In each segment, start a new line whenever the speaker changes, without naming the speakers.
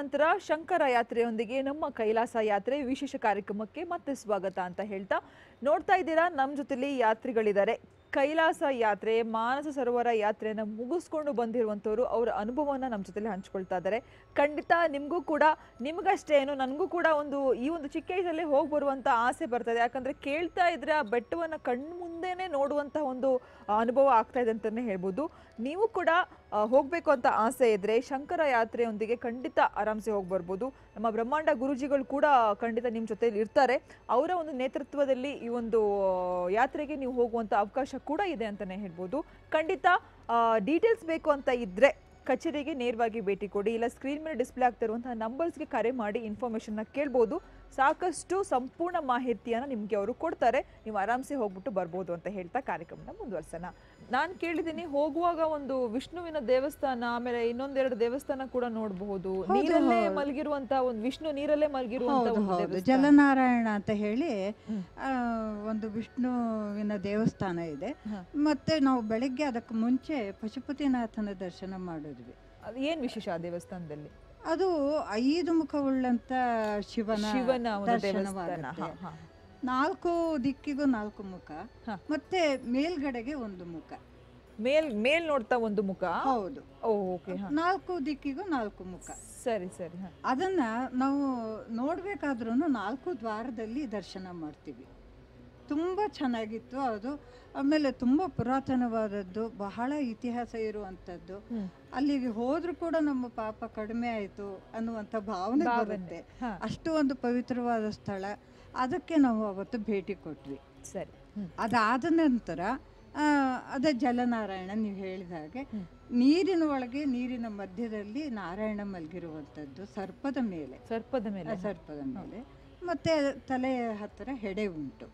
ನಂತರ ಶಂಕರ ಯಾತ್ರೆಯೊಂದಿಗೆ ನಮ್ಮ ಕೈಲಾಸ ಯಾತ್ರೆ ವಿಶೇಷ ಕಾರ್ಯಕ್ರಮಕ್ಕೆ ಮತ್ತೆ ಸ್ವಾಗತ ಅಂತ ಹೇಳ್ತಾ ನೋಡ್ತಾ ಇದ್ದೀರಾ ನಮ್ಮ ಜೊತೆಲಿ ಯಾತ್ರಿಗಳಿದ್ದಾರೆ ಕೈಲಾಸ ಯಾತ್ರೆ ಮಾನಸ ಸರೋವರ ಯಾತ್ರೆಯನ್ನು ಮುಗಿಸ್ಕೊಂಡು ಬಂದಿರುವಂಥವ್ರು ಅವರ ಅನುಭವನ ನಮ್ಮ ಜೊತೆಲಿ ಹಂಚ್ಕೊಳ್ತಾ ಇದ್ದಾರೆ ಖಂಡಿತ ನಿಮಗೂ ಕೂಡ ನಿಮಗಷ್ಟೇ ಏನು ನನಗೂ ಕೂಡ ಒಂದು ಈ ಒಂದು ಚಿಕ್ಕ ಏಜಲ್ಲೇ ಹೋಗಿ ಬರುವಂಥ ಆಸೆ ಬರ್ತದೆ ಯಾಕಂದರೆ ಕೇಳ್ತಾ ಇದ್ರೆ ಆ ಬೆಟ್ಟವನ್ನು ಕಣ್ಣು ಮುಂದೆನೇ ನೋಡುವಂಥ ಒಂದು ಅನುಭವ ಆಗ್ತಾ ಇದೆ ಅಂತಲೇ ಹೇಳ್ಬೋದು ನೀವು ಕೂಡ ಆ, ಹೋಗ್ಬೇಕು ಅಂತ ಆಸೆ ಇದ್ರೆ ಶಂಕರ ಯಾತ್ರೆಯೊಂದಿಗೆ ಖಂಡಿತ ಆರಾಮ್ಸೆ ಹೋಗಿ ಬರ್ಬೋದು ನಮ್ಮ ಬ್ರಹ್ಮಾಂಡ ಗುರುಜಿಗಳು ಕೂಡ ಖಂಡಿತ ನಿಮ್ಮ ಜೊತೆಲಿ ಇರ್ತಾರೆ ಅವರ ಒಂದು ನೇತೃತ್ವದಲ್ಲಿ ಈ ಒಂದು ಆ, ಯಾತ್ರೆಗೆ ನೀವು ಹೋಗುವಂಥ ಅವಕಾಶ ಕೂಡ ಇದೆ ಅಂತಲೇ ಹೇಳ್ಬೋದು ಖಂಡಿತ ಡೀಟೇಲ್ಸ್ ಬೇಕು ಅಂತ ಇದ್ರೆ ಕಚೇರಿಗೆ ನೇರವಾಗಿ ಭೇಟಿ ಕೊಡಿ ಇಲ್ಲ ಸ್ಕ್ರೀನ್ ಮೇಲೆ ಡಿಸ್ಪ್ಲೇ ಆಗ್ತಾ ಇರುವಂತಹ ನಂಬರ್ಸ್ಗೆ ಕರೆ ಮಾಡಿ ಇನ್ಫಾರ್ಮೇಷನ್ನ ಕೇಳ್ಬೋದು ಸಾಕಷ್ಟು ಸಂಪೂರ್ಣ ಮಾಹಿತಿಯನ್ನು ನಿಮಗೆ ಅವರು ಕೊಡ್ತಾರೆ ನೀವು ಆರಾಮ್ಸೆ ಹೋಗ್ಬಿಟ್ಟು ಬರ್ಬೋದು ಅಂತ ಹೇಳ್ತಾ ಕಾರ್ಯಕ್ರಮನ ಮುಂದುವರ್ಸೋಣ ನಾನು ಕೇಳಿದ್ದೀನಿ ಹೋಗುವಾಗ ಒಂದು ವಿಷ್ಣುವಿನ ದೇವಸ್ಥಾನ ಆಮೇಲೆ ಇನ್ನೊಂದೆರಡು ದೇವಸ್ಥಾನ ಕೂಡ ನೋಡಬಹುದು
ಹೌದು,
ನೀರಲ್ಲೇ
ಹೌದು.
ಮಲಗಿರುವಂತ ಒಂದು ವಿಷ್ಣು ನೀರಲ್ಲೇ ಮಲಗಿರುವಂತ
ಹೌದು
ಒಂದು
ಹೌದು
ದೇವಸ್ಥಾನ.
ಜಲನಾರಾಯಣ ಅಂತ ಹೇಳಿ
ಹ್ಮ್.
ಆ, ಒಂದು ವಿಷ್ಣುವಿನ ದೇವಸ್ಥಾನ ಇದೆ
ಹ.
ಮತ್ತೆ ನಾವು ಬೆಳಿಗ್ಗೆ ಅದಕ್ಕೆ ಮುಂಚೆ ಪಶುಪತಿನಾಥನ ದರ್ಶನ ಮಾಡಿದ್ವಿ
ಅದು ಏನ್ ವಿಶೇಷ ಆ ದೇವಸ್ಥಾನದಲ್ಲಿ
ಅದು ಐದು ಮುಖವುಳ್ಳಂತ ಶಿವನ
ಶಿವನ ಒಂದು ದೇವಸ್ಥಾನ
ದರ್ಶನವಾಗುತ್ತೆ.
ಹಾ, ಹಾ.
ನಾಲ್ಕು ದಿಕ್ಕಿಗೂ ನಾಲ್ಕು ಮುಖ
ಹ.
ಮತ್ತೆ ಮೇಲ್ಗಡೆಗೆ ಒಂದು ಮುಖ
ಮೇಲ್ ಮೇಲ್ ನೋಡ್ತಾ ಒಂದು ಮುಖ
ಹೌದು
ಓಕೆ
ನಾಲ್ಕು ದಿಕ್ಕಿಗೂ ನಾಲ್ಕು ಮುಖ
ಸರಿ ಸರಿ ಹಾ.
ಅದನ್ನ ನಾವು ನೋಡ್ಬೇಕಾದ್ರೂ ನಾಲ್ಕು ದ್ವಾರದಲ್ಲಿ ದರ್ಶನ ಮಾಡ್ತೀವಿ ತುಂಬ ಚೆನ್ನಾಗಿತ್ತು ಅದು ಆಮೇಲೆ ತುಂಬ ಪುರಾತನವಾದದ್ದು ಬಹಳ ಇತಿಹಾಸ ಇರುವಂಥದ್ದು
ಹ್ಮ್.
ಅಲ್ಲಿಗೆ ಹೋದ್ರೂ ಕೂಡ ನಮ್ಮ ಪಾಪ ಕಡಿಮೆ ಆಯಿತು ಅನ್ನುವಂಥ ಭಾವನೆ
ಭಾವನೆ.
ಬರುತ್ತೆ
ಹಾ,
ಅಷ್ಟು ಒಂದು ಪವಿತ್ರವಾದ ಸ್ಥಳ ಅದಕ್ಕೆ ನಾವು ಅವತ್ತು ಭೇಟಿ ಕೊಟ್ವಿ
ಸರಿ ಹ್ಮ್.
ಅದಾದ ನಂತರ ಆ, ಅದೇ ಜಲನಾರಾಯಣ ನೀವು ಹೇಳಿದ ಹಾಗೆ
ಹ್ಮ್.
ನೀರಿನ ಒಳಗೆ ನೀರಿನ ಮಧ್ಯದಲ್ಲಿ ನಾರಾಯಣ ಮಲಗಿರುವಂಥದ್ದು ಸರ್ಪದ ಮೇಲೆ
ಸರ್ಪದ ಮೇಲೆ
ಆ ಸರ್ಪದ ಮೇಲೆ ಮತ್ತೆ ತಲೆಯ ಹತ್ತಿರ ಹೆಡೆ ಉಂಟು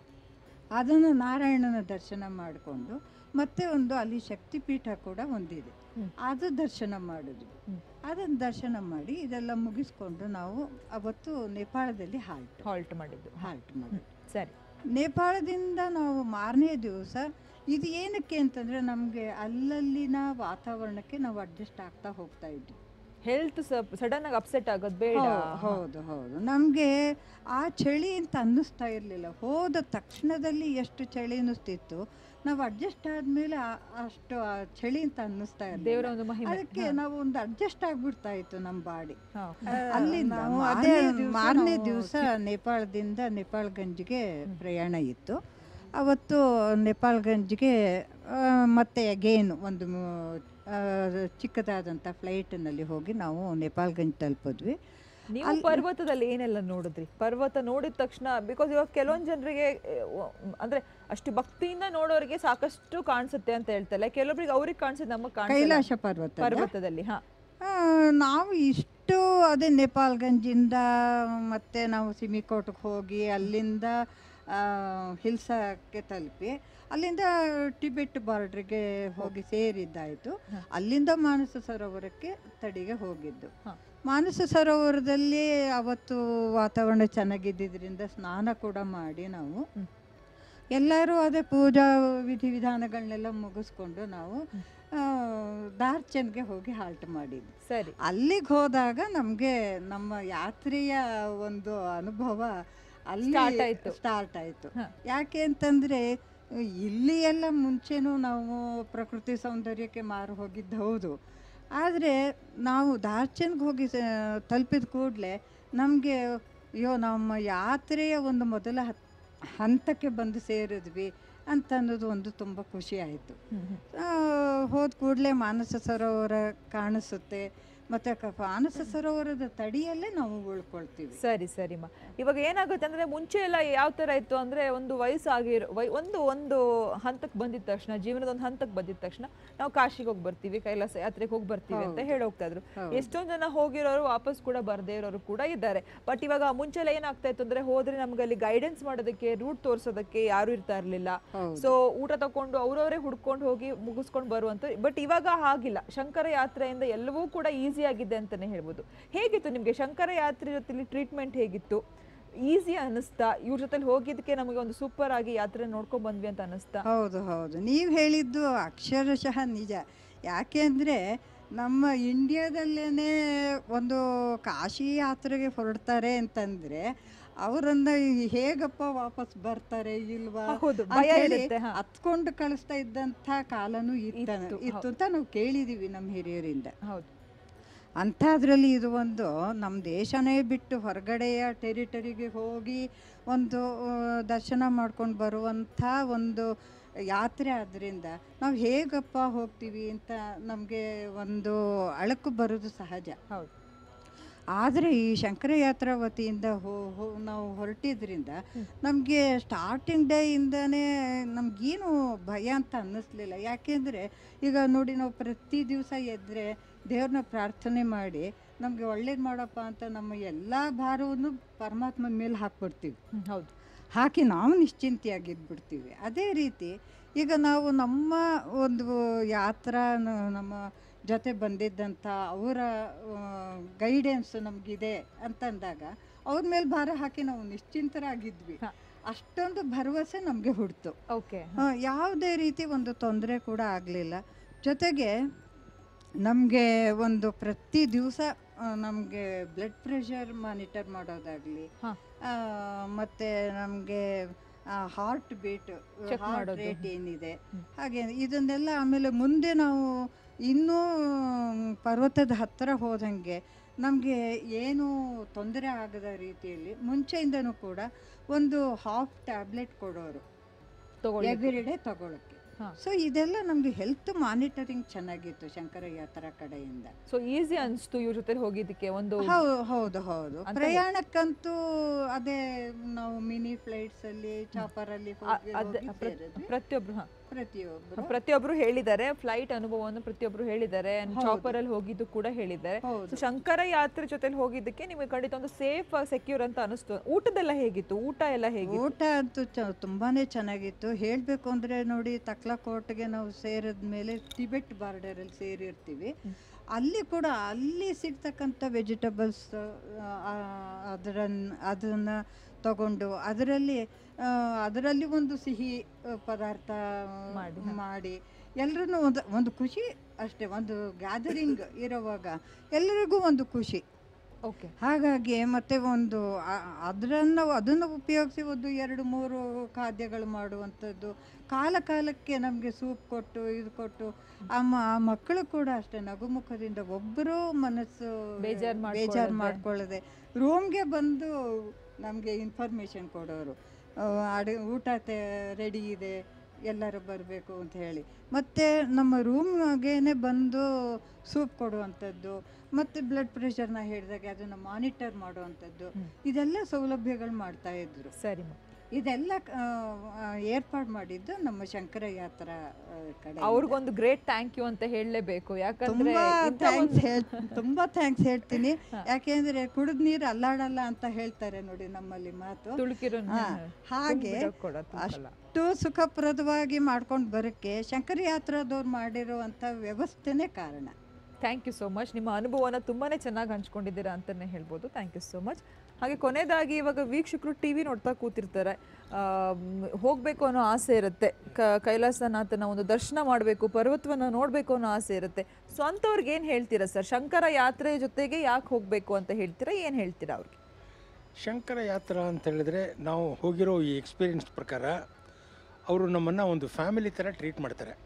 ಅದನ್ನು ನಾರಾಯಣನ ದರ್ಶನ ಮಾಡಿಕೊಂಡು ಮತ್ತೆ ಒಂದು ಅಲ್ಲಿ ಶಕ್ತಿಪೀಠ ಕೂಡ ಒಂದಿದೆ
ಹ್ಮ್.
ಅದು ದರ್ಶನ ಮಾಡಿದ್ವಿ
ಹ್ಮ್.
ಅದನ್ನು ದರ್ಶನ ಮಾಡಿ ಇದೆಲ್ಲ ಮುಗಿಸ್ಕೊಂಡು ನಾವು ಅವತ್ತು ನೇಪಾಳದಲ್ಲಿ ಹಾಲ್ಟ್
ಹಾಲ್ಟ್ ಮಾಡಿದ್ದು ಹಾ.
ಹಾಲ್ಟ್ ಮಾಡಿದ್ವಿ
ಸರಿ
ನೇಪಾಳದಿಂದ ನಾವು ಮಾರನೇ ದಿವಸ ಇದು ಏನಕ್ಕೆ ಅಂತಂದರೆ ನಮಗೆ ಅಲ್ಲಲ್ಲಿನ ವಾತಾವರಣಕ್ಕೆ ನಾವು ಅಡ್ಜಸ್ಟ್ ಆಗ್ತಾ ಹೋಗ್ತಾ ಇದ್ವಿ
ಹೆಲ್ತ್ ಸಡನ್ ಆಗಿ ಅಪ್ಸೆಟ್ ಆಗೋದು ಬೇಡ
ಹೌ- ಹೌದು ಹೌದು ನಮಗೆ ಆ ಚಳಿ ಅಂತ ಅನ್ನಿಸ್ತಾ ಇರಲಿಲ್ಲ ಹೋದ ತಕ್ಷಣದಲ್ಲಿ ಎಷ್ಟು ಚಳಿ ಅನ್ನಿಸ್ತಿತ್ತು ನಾವು ಅಡ್ಜಸ್ಟ್ ಆದಮೇಲೆ ಅಷ್ಟು ಆ ಚಳಿ ಅಂತ ಅನ್ನಿಸ್ತಾ
ದೇವರ
ಇರಲಿಲ್ಲ
ಒಂದು ಮಹಿಮೆ
ಅದಕ್ಕೆ ನಾವು ಒಂದು ಅಡ್ಜಸ್ಟ್ ಆಗ್ಬಿಡ್ತಾ ಇತ್ತು ನಮ್ಮ ಬಾಡಿ
ಹಾ.
ಅಲ್ಲಿಂದ
ನಾವು
ಅದೇ
ಮಾರನೇ ದಿವ್ಸ
ಮಾರನೇ
ನಾವು
ದಿವಸ ನೇಪಾಳದಿಂದ ನೇಪಾಳ್ಗಂಜ್ಗೆ ಪ್ರಯಾಣ ಇತ್ತು ಅವತ್ತು ನೇಪಾಳ್ಗಂಜ್ಗೆ ಆ, ಮತ್ತೆ ಅಗೇನ್ ಒಂದು ಮು- ಆ, ಚಿಕ್ಕದಾದಂಥ ಫ್ಲೈಟ್ನಲ್ಲಿ ಹೋಗಿ ನಾವು ನೇಪಾಳ್ಗಂಜ್ ತಲುಪಿದ್ವಿ
ನೀವು ಪರ್ವತದಲ್ಲಿ ಏನೆಲ್ಲ ನೋಡಿದ್ರಿ ಪರ್ವತ ನೋಡಿದ ತಕ್ಷಣ ಬಿಕಾಸ್ ಇವಾಗ ಕೆಲವೊಂದು ಜನರಿಗೆ ಅಂದ್ರೆ ಅಷ್ಟು ಭಕ್ತಿಯಿಂದ ನೋಡೋರಿಗೆ ಸಾಕಷ್ಟು ಕಾಣಿಸುತ್ತೆ ಅಂತ ಹೇಳ್ತಾರೆ ಕೆಲವೊಬ್ರಿಗೆ ಅವ್ರಿಗೆ ಕಾಣಿಸುತ್ತೆ ನಮಗೆ ಕಾಣಿಸಲ್ಲ
ಕೈಲಾಸ ಪರ್ವತ
ಪರ್ವತದಲ್ಲಿ ಹಾ
ಆ, ನಾವು ಇಷ್ಟು ಅದೇ ನೇಪಾಳ್ಗಂಜಿಂದ ಮತ್ತೆ ನಾವು ಸಿಮಿಕೋಟ್ಗೆ ಹೋಗಿ ಅಲ್ಲಿಂದ ಆ, ಹಿಲ್ಸಕ್ಕೆ ತಲುಪಿ ಅಲ್ಲಿಂದ ಟಿಬೆಟ್ ಬಾರ್ಡ್ರಿಗೆ ಹೋಗಿ ಸೇರಿದ್ದಾಯಿತು
ಹ.
ಅಲ್ಲಿಂದ ಮಾನಸ ಸರೋವರಕ್ಕೆ ತಡಿಗೆ ಹೋಗಿದ್ದು
ಹ.
ಮಾನಸ ಸರೋವರದಲ್ಲಿ ಅವತ್ತು ವಾತಾವರಣ ಚೆನ್ನಾಗಿದ್ದರಿಂದ ಸ್ನಾನ ಕೂಡ ಮಾಡಿ ನಾವು
ಹ್ಮ್.
ಎಲ್ಲರೂ ಅದೇ ಪೂಜಾ ವಿಧಿವಿಧಾನಗಳನ್ನೆಲ್ಲ ಮುಗಿಸ್ಕೊಂಡು ನಾವು ಆ, ದಾರ್ಚನ್ಗೆ ಹೋಗಿ ಹಾಲ್ಟ್ ಮಾಡಿದ್ವಿ
ಸರಿ
ಅಲ್ಲಿಗೆ ಹೋದಾಗ ನಮಗೆ ನಮ್ಮ ಯಾತ್ರೆಯ ಒಂದು ಅನುಭವ ಅಲ್ಲಿ
Start ಆಯ್ತು.
ಸ್ಟಾರ್ಟ್ ಆಯಿತು
ಹ.
ಯಾಕೆ ಅಂತಂದರೆ ಇಲ್ಲಿ ಎಲ್ಲ ಮುಂಚೆನೂ ನಾವು ಪ್ರಕೃತಿ ಸೌಂದರ್ಯಕ್ಕೆ ಮಾರು ಹೋಗಿದ್ದು ಹೌದು ಆದರೆ ನಾವು ದಾರ್ಚನ್ಗೆ ಹೋಗಿ ಸ- ತಲುಪಿದ ಕೂಡಲೇ ನಮಗೆ ಅಯ್ಯೋ ನಮ್ಮ ಯಾತ್ರೆಯ ಒಂದು ಮೊದಲ ಹತ್ ಹಂತಕ್ಕೆ ಬಂದು ಸೇರಿದ್ವಿ ಅಂತ ಅನ್ನೋದು ಒಂದು ತುಂಬ ಖುಷಿ ಆಯಿತು
ಹ್ಮ್, ಹ್ಮ್.
ಹೋದ ಕೂಡಲೇ ಮಾನಸ ಸರೋವರ ಕಾಣಿಸುತ್ತೆ ಮತ್ತು ಕ ಮಾನಸ ಸರೋವರದ ತಡಿಯಲ್ಲೇ ನಾವು ಉಳ್ಕೊಳ್ತೀವಿ
ಸರಿ ಸರಿ ಮಾ ಇವಾಗ ಏನಾಗುತ್ತೆ ಅಂದ್ರೆ ಮುಂಚೆ ಎಲ್ಲ ಯಾವ ತರ ಇತ್ತು ಅಂದ್ರೆ ಒಂದು ವಯಸ್ಸಾಗಿರೋ ವೈ ಒಂದು ಒಂದು ಹಂತಕ್ಕೆ ಬಂದಿದ ತಕ್ಷಣ ಜೀವನದ ಒಂದು ಹಂತಕ್ಕೆ ಬಂದಿದ ತಕ್ಷಣ ನಾವು ಕಾಶಿಗೆ ಹೋಗಿ ಬರ್ತೀವಿ ಕೈಲಾಸ ಯಾತ್ರೆಗೆ ಹೋಗಿ ಬರ್ತೀವಿ ಅಂತ
ಹೌದು.
ಹೇಳಿ ಹೋಗ್ತಾ ಇದ್ರು
ಹೌದು.
ಎಷ್ಟೊಂದು ಜನ ಹೋಗಿರೋರು ವಾಪಸ್ ಕೂಡ ಬರ್ದೇ ಇರೋರು ಕೂಡ ಇದ್ದಾರೆ ಬಟ್ ಇವಾಗ ಮುಂಚೆ ಎಲ್ಲ ಏನಾಗ್ತಾ ಇತ್ತು ಅಂದ್ರೆ ಹೋದ್ರೆ ನಮ್ಗೆ ಅಲ್ಲಿ ಗೈಡೆನ್ಸ್ ಮಾಡೋದಕ್ಕೆ ರೂಟ್ ತೋರ್ಸೋದಕ್ಕೆ ಯಾರು ಇರ್ತಾ ಇರ್ಲಿಲ್ಲ
ಹೌದು.
ಸೊ ಊಟ ತಕೊಂಡು ಅವ್ರವರೇ ಹುಡ್ಕೊಂಡು ಹೋಗಿ ಮುಗಿಸ್ಕೊಂಡು ಬರುವಂತ ಬಟ್ ಇವಾಗ ಹಾಗಿಲ್ಲ ಶಂಕರ ಯಾತ್ರೆಯಿಂದ ಎಲ್ಲವೂ ಕೂಡ ಈಸಿ ಆಗಿದೆ ಅಂತಾನೆ ಹೇಳ್ಬೋದು ಹೇಗಿತ್ತು ನಿಮ್ಗೆ ಶಂಕರ ಯಾತ್ರೆ ಜೊತೆಲಿ ಟ್ರೀಟ್ಮೆಂಟ್ ಹೇಗಿತ್ತು ಈಸಿ ಅನ್ನಿಸ್ತಾ ಇವ್ರ ಜೊತೆಲಿ ಹೋಗಿದ್ದಕ್ಕೆ ನಮಗೆ ಒಂದು ಸೂಪರ್ ಆಗಿ ಯಾತ್ರೆ ನೋಡ್ಕೊಂಡ್ ಬಂದ್ವಿ ಅಂತ ಅನ್ನಿಸ್ತಾ
ಹೌದು ಹೌದು ನೀವು ಹೇಳಿದ್ದು ಅಕ್ಷರಶಃ ನಿಜ ಯಾಕೆ ಅಂದರೆ ನಮ್ಮ ಇಂಡಿಯಾದಲ್ಲೇ ಒಂದು ಕಾಶಿ ಯಾತ್ರೆಗೆ ಹೊರಡ್ತಾರೆ ಅಂತಂದ್ರೆ ಅವರನ್ನ ಹೇಗಪ್ಪ ವಾಪಸ್ ಬರ್ತಾರೆ ಇಲ್ವಾ
ಹೌದು
ಅಂತ
ಭಯ
ಹೇಳಿ
ಇರುತ್ತೆ ಹಾ.
ಹತ್ಕೊಂಡು ಕಳಿಸ್ತಾ ಇದ್ದಂಥ ಕಾಲನೂ ಇತ್ತ
ಇತ್ತು,
ಇತ್ತು ಅಂತ ನಾವು ಕೇಳಿದೀವಿ ನಮ್ಮ ಹಿರಿಯರಿಂದ
ಹೌದು
ಅಂಥದ್ರಲ್ಲಿ ಇದು ಒಂದು ನಮ್ಮ ದೇಶನೇ ಬಿಟ್ಟು ಹೊರಗಡೆಯ ಟೆರಿಟರಿಗೆ ಹೋಗಿ ಒಂದು ಆ, ದರ್ಶನ ಮಾಡ್ಕೊಂಡು ಬರುವಂಥ ಒಂದು ಯಾತ್ರೆ ಆದ್ದರಿಂದ ನಾವು ಹೇಗಪ್ಪ ಹೋಗ್ತೀವಿ ಅಂತ ನಮಗೆ ಒಂದು ಅಳಕು ಬರೋದು ಸಹಜ
ಹೌದು
ಆದರೆ ಈ ಶಂಕರಯಾತ್ರಾ ವತಿಯಿಂದ ಹೋ ಹೋ ನಾವು ಹೊರಟಿದ್ರಿಂದ ನಮಗೆ ಸ್ಟಾರ್ಟಿಂಗ್ ಡೇಯಿಂದನೇ ನಮಗೇನು ಭಯ ಅಂತ ಅನ್ನಿಸ್ಲಿಲ್ಲ ಯಾಕೆಂದರೆ ಈಗ ನೋಡಿ ನಾವು ಪ್ರತಿ ದಿವಸ ಎದ್ದರೆ ದೇವ್ರನ್ನ ಪ್ರಾರ್ಥನೆ ಮಾಡಿ ನಮಗೆ ಒಳ್ಳೇದು ಮಾಡಪ್ಪ ಅಂತ ನಮ್ಮ ಎಲ್ಲ ಭಾರವನ್ನು ಪರಮಾತ್ಮನ ಮೇಲೆ ಹಾಕ್ಬಿಡ್ತೀವಿ
ಹ್ಮ್, ಹೌದು
ಹಾಕಿ ನಾವು ನಿಶ್ಚಿಂತೆಯಾಗಿದ್ಬಿಡ್ತೀವಿ ಅದೇ ರೀತಿ ಈಗ ನಾವು ನಮ್ಮ ಒಂದು ಯಾತ್ರಾ ನ- ನಮ್ಮ ಜೊತೆ ಬಂದಿದ್ದಂಥ ಅವರ ಗೈಡೆನ್ಸ್ ನಮಗಿದೆ ಅಂತಂದಾಗ ಅವ್ರ ಮೇಲೆ ಭಾರ ಹಾಕಿ ನಾವು ನಿಶ್ಚಿಂತರಾಗಿದ್ವಿ
ಹ.
ಅಷ್ಟೊಂದು ಭರವಸೆ ನಮಗೆ ಹುಡ್ತು
ಓಕೆ
ಆ, ಯಾವುದೇ ರೀತಿ ಒಂದು ತೊಂದರೆ ಕೂಡ ಆಗಲಿಲ್ಲ ಜೊತೆಗೆ ನಮಗೆ ಒಂದು ಪ್ರತಿ ದಿವಸ ನಮಗೆ ಬ್ಲಡ್ ಪ್ರೆಷರ್ ಮಾನಿಟರ್ ಮಾಡೋದಾಗಲಿ
ಹಾ.
ಮತ್ತು ನಮಗೆ ಹಾರ್ಟ್ ಬೀಟ್
Check
ಹಾರ್ಟ್
ಮಾಡೋದು.
ರೇಟ್ ಏನಿದೆ
ಹ್ಮ್.
ಹಾಗೆ ಇದನ್ನೆಲ್ಲ ಆಮೇಲೆ ಮುಂದೆ ನಾವು ಇನ್ನೂ ಪರ್ವತದ ಹತ್ತಿರ ಹೋದಂಗೆ ನಮಗೆ ಏನು ತೊಂದರೆ ಆಗದ ರೀತಿಯಲ್ಲಿ ಮುಂಚೆಯಿಂದನೂ ಕೂಡ ಒಂದು ಹಾಫ್ ಟ್ಯಾಬ್ಲೆಟ್ ಕೊಡೋರು
ತಗೊಳ್ಳಿ
ಎವ್ರಿ ಡೇ ತಗೊಳಕ್ಕೆ
ಹಾ.
ಸೊ ಇದೆಲ್ಲ ನಮಗೆ ಹೆಲ್ತ್ ಮಾನಿಟರಿಂಗ್ ಚೆನ್ನಾಗಿತ್ತು ಶಂಕರ ಯಾತ್ರಾ ಕಡೆಯಿಂದ
ಸೊ ಈಸಿ ಅನ್ಸ್ತು ಇವ್ರ ಜೊತೆ ಹೋಗಿದ್ದಕ್ಕೆ ಒಂದು
ಹೌದು ಹೌದು ಹೌದು
ಅಂತ
ಪ್ರಯಾಣಕ್ಕಂತೂ ಅದೇ ನಾವು ಮಿನಿ ಫ್ಲೈಟ್ಸ್ ಅಲ್ಲಿ ಚಾಪರ್ ಅಲ್ಲಿ
ಅ-
ಹೋಗಿ
ಅದ್-
ಹೋಗಿ
ಪ್ರ-
ಸೇರಿದ್ವಿ.
ಪ್ರತಿಯೊಬ್ರು ಹಾ.
ಪ್ರತಿಯೊಬ್ರು
ಪ್ರತಿಯೊಬ್ರು ಹೇಳಿದ್ದಾರೆ ಫ್ಲೈಟ್ ಅನುಭವವನ್ನು ಪ್ರತಿಯೊಬ್ರು ಹೇಳಿದ್ದಾರೆ
ಹೌದು.
ಚಾಪರ್ ಅಲ್ಲಿ ಹೋಗಿದ್ದು ಕೂಡ ಹೇಳಿದ್ದಾರೆ ಸೊ
ಹೌದು
ಶಂಕರ ಯಾತ್ರೆ ಜೊತೆಲಿ ಹೋಗಿದ್ದಕ್ಕೆ ನಿಮಗೆ ಖಂಡಿತ ಒಂದು ಸೇಫ್ ಸೆಕ್ಯೂರ್ ಅಂತ ಅನಿಸ್ತು ಊಟದೆಲ್ಲ ಹೇಗಿತ್ತು ಊಟ ಎಲ್ಲ ಹೇಗಿತ್ತು
ಊಟ ಅಂತೂ ಚ ತುಂಬಾನೇ ಚೆನ್ನಾಗಿತ್ತು ಹೇಳಬೇಕು ಅಂದರೆ ನೋಡಿ ತಕ್ಲಕೋಟ್ಗೆ ನಾವು ಸೇರಿದ ಮೇಲೆ ಟಿಬೆಟ್ ಬಾರ್ಡರಲ್ಲಿ ಸೇರಿರ್ತೀವಿ
ಹ್ಮ್.
ಅಲ್ಲಿ ಕೂಡ ಅಲ್ಲಿ ಸಿಗ್ತಕ್ಕಂಥ ವೆಜಿಟಬಲ್ಸ್ ಅದರನ್ನ ಅದನ್ನು ತಗೊಂಡು ಅದರಲ್ಲಿ ಆ, ಅದರಲ್ಲಿ ಒಂದು ಸಿಹಿ ಆ, ಪದಾರ್ಥ
ಮಾಡಿ, ಹ.
ಮಾಡಿ ಎಲ್ಲರೂ ಒಂದು ಒಂದು ಖುಷಿ ಅಷ್ಟೇ ಒಂದು ಗ್ಯಾದರಿಂಗ್ ಇರುವಾಗ ಎಲ್ಲರಿಗೂ ಒಂದು ಖುಷಿ
ಓಕೆ
ಹಾಗಾಗಿ ಮತ್ತೆ ಒಂದು ಅದನ್ನು ಅದನ್ನು ಉಪಯೋಗಿಸಿ ಒಂದು ಎರಡು ಮೂರು ಖಾದ್ಯಗಳು ಮಾಡುವಂಥದ್ದು ಕಾಲ ಕಾಲಕ್ಕೆ ನಮಗೆ ಸೂಪ್ ಕೊಟ್ಟು ಇದು ಕೊಟ್ಟು ಆ ಮ- ಆ ಮಕ್ಕಳು ಕೂಡ ಅಷ್ಟೇ ನಗುಮುಖದಿಂದ ಒಬ್ಬರೂ ಮನಸ್ಸು
ಬೇಜಾರ್
ಬೇಜಾರು
ಮಾಡ್ಕೊಳ್ಳದೆ.
ಮಾಡ್ಕೊಳ್ಳದೆ ರೂಮ್ಗೆ ಬಂದು ನಮಗೆ ಇನ್ಫಾರ್ಮೇಷನ್ ಕೊಡೋರು ಆ, ಅಡಿ ಊಟ ರೆಡಿ ಇದೆ ಎಲ್ಲರೂ ಬರಬೇಕು ಅಂತ ಹೇಳಿ ಮತ್ತು ನಮ್ಮ ರೂಮ್ಗೇನೆ ಬಂದು ಸೂಪ್ ಕೊಡುವಂಥದ್ದು ಮತ್ತು ಬ್ಲಡ್ ಪ್ರೆಷರ್ನ ಹೇಳಿದಾಗೆ ಅದನ್ನು ಮಾನಿಟರ್ ಮಾಡುವಂಥದ್ದು
ಹ್ಮ್.
ಇದೆಲ್ಲ ಸೌಲಭ್ಯಗಳು ಮಾಡ್ತಾ ಇದ್ರು
ಸರಿ ಮ.
ಇದೆಲ್ಲ ಏರ್ಪಾಡು ಮಾಡಿದ್ದು ನಮ್ಮ ಶಂಕರ ಯಾತ್ರಾ ಆ, ಕಡೆ
ಅವ್ರಿಗೊಂದು ಗ್ರೇಟ್ ಥ್ಯಾಂಕ್ ಯು ಅಂತ ಹೇಳಲೇಬೇಕು ಯಾಕಂದ್ರೆ
ತುಂಬಾ
ಇಂಥ
ಥ್ಯಾಂಕ್ಸ್
ಒಂದು-
ಹೇಳ್ ತುಂಬಾ ಥ್ಯಾಂಕ್ಸ್ ಹೇಳ್ತೀನಿ
ಹಾ.
ಯಾಕೆಂದ್ರೆ ಕುಡಿದ ನೀರು ಅಲ್ಲಾಡಲ್ಲ ಅಂತ ಹೇಳ್ತಾರೆ ನೋಡಿ ನಮ್ಮಲ್ಲಿ ಮಾತು
ತುಳುಕಿರೋ
ಹಾ, ಹಾಗೆ ಅಷ್ಟು ಸುಖಪ್ರದವಾಗಿ ಮಾಡ್ಕೊಂಡು ಬರೋಕ್ಕೆ ಶಂಕರ ಯಾತ್ರಾದವ್ರು ಮಾಡಿರುವಂಥ ವ್ಯವಸ್ಥೆನೇ ಕಾರಣ
ಥ್ಯಾಂಕ್ ಯು ಸೋ ಮಚ್ ನಿಮ್ಮ ಅನುಭವನ ತುಂಬಾನೇ ಚೆನ್ನಾಗಿ ಹಂಚ್ಕೊಂಡಿದ್ದೀರಾ ಅಂತಲೇ ಹೇಳ್ಬೋದು ಥ್ಯಾಂಕ್ ಯು ಸೋ ಮಚ್ ಹಾಗೆ ಕೊನೆಯದಾಗಿ ಇವಾಗ ವೀಕ್ಷಕರು ಟಿ ವಿ ನೋಡ್ತಾ ಕೂತಿರ್ತಾರೆ ಹೋಗಬೇಕು ಅನ್ನೋ ಆಸೆ ಇರುತ್ತೆ ಕ ಕೈಲಾಸನಾಥನ ಒಂದು ದರ್ಶನ ಮಾಡಬೇಕು ಪರ್ವತವನ್ನು ನೋಡಬೇಕು ಅನ್ನೋ ಆಸೆ ಇರುತ್ತೆ ಸೊ ಅಂಥವ್ರಿಗೆ ಏನು ಹೇಳ್ತೀರಾ ಸರ್ ಶಂಕರ ಯಾತ್ರೆ ಜೊತೆಗೆ ಯಾಕೆ ಹೋಗಬೇಕು ಅಂತ ಹೇಳ್ತೀರಾ ಏನು ಹೇಳ್ತೀರಾ ಅವ್ರಿಗೆ
ಶಂಕರ ಯಾತ್ರಾ ಅಂತ ಹೇಳಿದ್ರೆ ನಾವು ಹೋಗಿರೋ ಈ ಎಕ್ಸ್ಪೀರಿಯನ್ಸ್ ಪ್ರಕಾರ ಅವರು ನಮ್ಮನ್ನು ಒಂದು ಫ್ಯಾಮಿಲಿ ಥರ ಟ್ರೀಟ್ ಮಾಡ್ತಾರೆ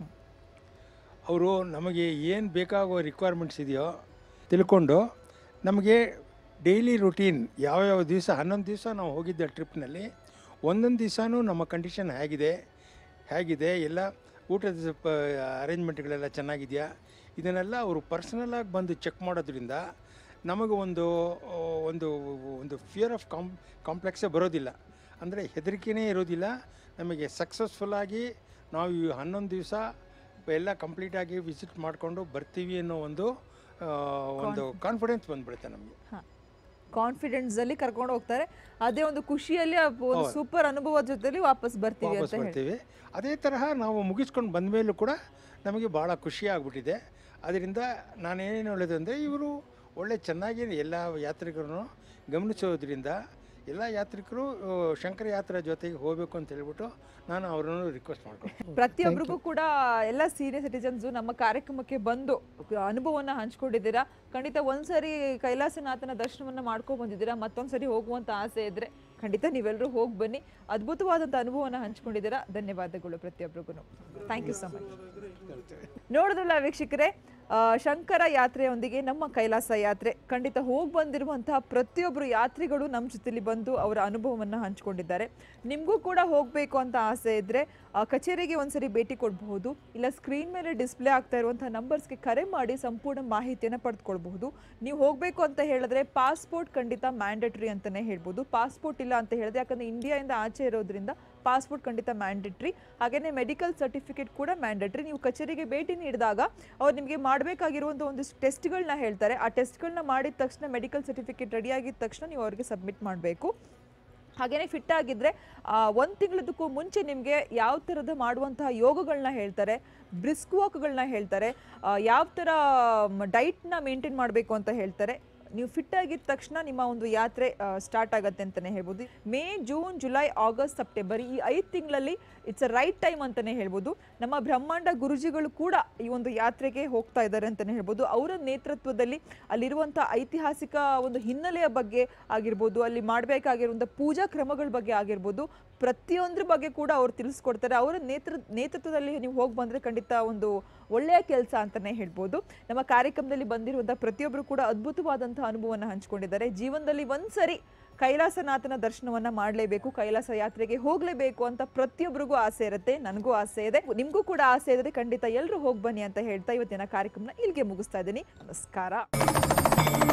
ಅವರು ನಮಗೆ ಏನು ಬೇಕಾಗೋ ರಿಕ್ವೈರ್ಮೆಂಟ್ಸ್ ಇದೆಯೋ ತಿಳ್ಕೊಂಡು ನಮಗೆ ಡೈಲಿ ರುಟೀನ್ ಯಾವ್ಯಾವ ದಿವಸ ಹನ್ನೊಂದು ದಿವಸ ನಾವು ಹೋಗಿದ್ದ ಟ್ರಿಪ್ನಲ್ಲಿ ಒಂದೊಂದು ದಿವಸನೂ ನಮ್ಮ ಕಂಡೀಷನ್ ಹೇಗಿದೆ ಹೇಗಿದೆ ಎಲ್ಲ ಊಟದ ಅರೇಂಜ್ಮೆಂಟ್ಗಳೆಲ್ಲ ಚೆನ್ನಾಗಿದೆಯಾ ಇದನ್ನೆಲ್ಲ ಅವರು ಪರ್ಸನಲಾಗಿ ಬಂದು ಚೆಕ್ ಮಾಡೋದ್ರಿಂದ ನಮಗೆ ಒಂದು ಆ, ಒಂದು ಒಂದು ಫಿಯರ್ ಆಫ್ ಕಾಮ್ ಕಾಂಪ್ಲೆಕ್ಸೇ ಬರೋದಿಲ್ಲ ಅಂದರೆ ಹೆದರಿಕೆನೇ ಇರೋದಿಲ್ಲ ನಮಗೆ ಸಕ್ಸಸ್ಫುಲ್ಲಾಗಿ ನಾವು ಈ ಹನ್ನೊಂದು ದಿವಸ ಎಲ್ಲ ಕಂಪ್ಲೀಟಾಗಿ ವಿಸಿಟ್ ಮಾಡಿಕೊಂಡು ಬರ್ತೀವಿ ಅನ್ನೋ ಒಂದು ಆ, ಒಂದು ಕಾನ್ಫಿಡೆನ್ಸ್ ಬಂದ್ಬಿಡುತ್ತೆ ನಮಗೆ
ಕಾನ್ಫಿಡೆನ್ಸ್ ಅಲ್ಲಿ ಕರ್ಕೊಂಡು ಹೋಗ್ತಾರೆ ಅದೇ ಒಂದು ಖುಷಿಯಲ್ಲಿ ಆ ಒಂದು
ಹೌದು.
ಸೂಪರ್ ಅನುಭವದ ಜೊತೆಲಿ ವಾಪಸ್ ಬರ್ತೀವಿ
ವಾಪಸ್
ಅಂತ ಹೇಳಿ
ಬರ್ತೀವಿ ಅದೇ ತರಹ ನಾವು ಮುಗಿಸ್ಕೊಂಡು ಬಂದ ಮೇಲೂ ಕೂಡ ನಮಗೆ ಭಾಳ ಖುಷಿ ಆಗಿಬಿಟ್ಟಿದೆ ಅದರಿಂದ ನಾನೇನು ಹೇಳೋದು ಅಂದರೆ ಇವರು ಒಳ್ಳೆ ಚೆನ್ನಾಗಿ ಎಲ್ಲ ಯಾತ್ರಿಕರನ್ನು ಗಮನಿಸೋದ್ರಿಂದ ಎಲ್ಲ ಯಾತ್ರಿಕರು ಆ, ಶಂಕರ ಯಾತ್ರೆ ಜೊತೆಗೆ ಹೋಗಬೇಕು ಅಂತ ಹೇಳ್ಬಿಟ್ಟು ನಾನು ಅವರನ್ನು ರಿಕ್ವೆಸ್ಟ್ ಮಾಡ್ಕೊಂಡು
ಪ್ರತಿಯೊಬ್ಬರಿಗೂ ಕೂಡ ಎಲ್ಲ ಸೀನಿಯರ್ ಸಿಟಿಜನ್ಸ್ ನಮ್ಮ ಕಾರ್ಯಕ್ರಮಕ್ಕೆ ಬಂದು ಅನುಭವವನ್ನ ಹಂಚ್ಕೊಂಡಿದ್ದೀರಾ ಖಂಡಿತ ಒಂದ್ಸರಿ ಕೈಲಾಸನಾಥನ ದರ್ಶನವನ್ನ ಮಾಡ್ಕೊಂಡ್ ಬಂದಿದ್ದೀರಾ ಮತ್ತೊಂದ್ಸರಿ ಹೋಗುವಂತ ಆಸೆ ಇದ್ರೆ ಖಂಡಿತ ನೀವೆಲ್ಲರೂ ಹೋಗಿ ಬನ್ನಿ ಅದ್ಭುತವಾದಂಥ ಅನುಭವನ ಹಂಚ್ಕೊಂಡಿದ್ದೀರಾ ಧನ್ಯವಾದಗಳು ಪ್ರತಿಯೊಬ್ಬರಿಗೂ ಥ್ಯಾಂಕ್ ಯು ಸೊ ಮಚ್ ನೋಡಿದ್ರಲ್ಲ ವೀಕ್ಷಕರೇ ಆ, ಶಂಕರ ಯಾತ್ರೆಯೊಂದಿಗೆ ನಮ್ಮ ಕೈಲಾಸ ಯಾತ್ರೆ ಖಂಡಿತ ಹೋಗಿ ಬಂದಿರುವಂತಹ ಪ್ರತಿಯೊಬ್ಬರು ಯಾತ್ರಿಗಳು ನಮ್ಮ ಜೊತೆಲಿ ಬಂದು ಅವರ ಅನುಭವವನ್ನು ಹಂಚ್ಕೊಂಡಿದ್ದಾರೆ ನಿಮಗೂ ಕೂಡ ಹೋಗಬೇಕು ಅಂತ ಆಸೆ ಇದ್ದರೆ ಕಚೇರಿಗೆ ಒಂದ್ಸರಿ ಭೇಟಿ ಕೊಡಬಹುದು ಇಲ್ಲ ಸ್ಕ್ರೀನ್ ಮೇಲೆ ಡಿಸ್ಪ್ಲೇ ಆಗ್ತಾ ಇರುವಂತಹ ನಂಬರ್ಸ್ಗೆ ಕರೆ ಮಾಡಿ ಸಂಪೂರ್ಣ ಮಾಹಿತಿಯನ್ನು ಪಡೆದುಕೊಳ್ಬಹುದು ನೀವು ಹೋಗಬೇಕು ಅಂತ ಹೇಳಿದ್ರೆ ಪಾಸ್ಪೋರ್ಟ್ ಖಂಡಿತ ಮ್ಯಾಂಡೇಟ್ರಿ ಅಂತಲೇ ಹೇಳ್ಬೋದು ಪಾಸ್ಪೋರ್ಟ್ ಇಲ್ಲ ಅಂತ ಹೇಳಿದ್ರೆ ಯಾಕಂದರೆ ಇಂಡಿಯಾಯಿಂದ ಆಚೆ ಇರೋದ್ರಿಂದ ಪಾಸ್ಪೋರ್ಟ್ ಖಂಡಿತ ಮ್ಯಾಂಡೇಟ್ರಿ ಹಾಗೆಯೇ ಮೆಡಿಕಲ್ ಸರ್ಟಿಫಿಕೇಟ್ ಕೂಡ ಮ್ಯಾಂಡೇಟ್ರಿ ನೀವು ಕಚೇರಿಗೆ ಭೇಟಿ ನೀಡಿದಾಗ ಅವ್ರು ನಿಮಗೆ ಮಾಡಬೇಕಾಗಿರುವಂಥ ಒಂದಿಷ್ಟು ಟೆಸ್ಟ್ಗಳನ್ನ ಹೇಳ್ತಾರೆ ಆ ಟೆಸ್ಟ್ಗಳನ್ನ ಮಾಡಿದ ತಕ್ಷಣ ಮೆಡಿಕಲ್ ಸರ್ಟಿಫಿಕೇಟ್ ರೆಡಿ ಆಗಿದ ತಕ್ಷಣ ನೀವು ಅವ್ರಿಗೆ ಸಬ್ಮಿಟ್ ಮಾಡಬೇಕು ಹಾಗೇನೆ ಫಿಟ್ ಆಗಿದ್ರೆ ಒಂದು ತಿಂಗಳದಕ್ಕೂ ಮುಂಚೆ ನಿಮಗೆ ಯಾವ ಥರದ ಮಾಡುವಂತಹ ಯೋಗಗಳನ್ನ ಹೇಳ್ತಾರೆ ಬ್ರಿಸ್ಕ್ ವಾಕ್ಗಳನ್ನ ಹೇಳ್ತಾರೆ ಆ, ಯಾವ ಥರ ಡೈಟ್ನ ಮೇಂಟೈನ್ ಮಾಡಬೇಕು ಅಂತ ಹೇಳ್ತಾರೆ ನೀವು ಫಿಟ್ ಆಗಿದ ತಕ್ಷಣ ನಿಮ್ಮ ಒಂದು ಯಾತ್ರೆ ಸ್ಟಾರ್ಟ್ ಆಗತ್ತೆ ಅಂತಲೇ ಹೇಳ್ಬೋದು May June July August September ಈ ಐದು ತಿಂಗಳಲ್ಲಿ ಇಟ್ಸ್ ಅ ರೈಟ್ ಟೈಮ್ ಅಂತಲೇ ಹೇಳ್ಬೋದು ನಮ್ಮ ಬ್ರಹ್ಮಾಂಡ ಗುರುಜಿಗಳು ಕೂಡ ಈ ಒಂದು ಯಾತ್ರೆಗೆ ಹೋಗ್ತಾ ಇದ್ದಾರೆ ಅಂತಲೇ ಹೇಳ್ಬೋದು ಅವರ ನೇತೃತ್ವದಲ್ಲಿ ಅಲ್ಲಿರುವಂಥ ಐತಿಹಾಸಿಕ ಒಂದು ಹಿನ್ನೆಲೆಯ ಬಗ್ಗೆ ಆಗಿರ್ಬೋದು ಅಲ್ಲಿ ಮಾಡಬೇಕಾಗಿರುವಂಥ ಪೂಜಾ ಕ್ರಮಗಳ ಬಗ್ಗೆ ಆಗಿರ್ಬೋದು ಪ್ರತಿಯೊಂದ್ರ ಬಗ್ಗೆ ಕೂಡ ಅವ್ರು ತಿಳಿಸ್ಕೊಡ್ತಾರೆ ಅವರ ನೇತೃ ನೇತೃತ್ವದಲ್ಲಿ ನೀವು ಹೋಗಿ ಬಂದರೆ ಖಂಡಿತ ಒಂದು ಒಳ್ಳೆಯ ಕೆಲಸ ಅಂತಲೇ ಹೇಳ್ಬೋದು ನಮ್ಮ ಕಾರ್ಯಕ್ರಮದಲ್ಲಿ ಬಂದಿರುವಂಥ ಪ್ರತಿಯೊಬ್ಬರು ಕೂಡ ಅದ್ಭುತವಾದಂಥ ಅನುಭವವನ್ನು ಹಂಚ್ಕೊಂಡಿದ್ದಾರೆ ಜೀವನದಲ್ಲಿ ಒಂದ್ಸರಿ ಕೈಲಾಸನಾಥನ ದರ್ಶನವನ್ನ ಮಾಡಲೇಬೇಕು ಕೈಲಾಸ ಯಾತ್ರೆಗೆ ಹೋಗಲೇಬೇಕು ಅಂತ ಪ್ರತಿಯೊಬ್ಬರಿಗೂ ಆಸೆ ಇರುತ್ತೆ ನನಗೂ ಆಸೆ ಇದೆ ನಿಮಗೂ ಕೂಡ ಆಸೆ ಇದ್ರೆ ಖಂಡಿತ ಎಲ್ಲರೂ ಹೋಗಿ ಬನ್ನಿ ಅಂತ ಹೇಳ್ತಾ ಇವತ್ತಿನ ಕಾರ್ಯಕ್ರಮನ ಇಲ್ಲಿಗೆ ಮುಗಿಸ್ತಾ ಇದ್ದೀನಿ ನಮಸ್ಕಾರ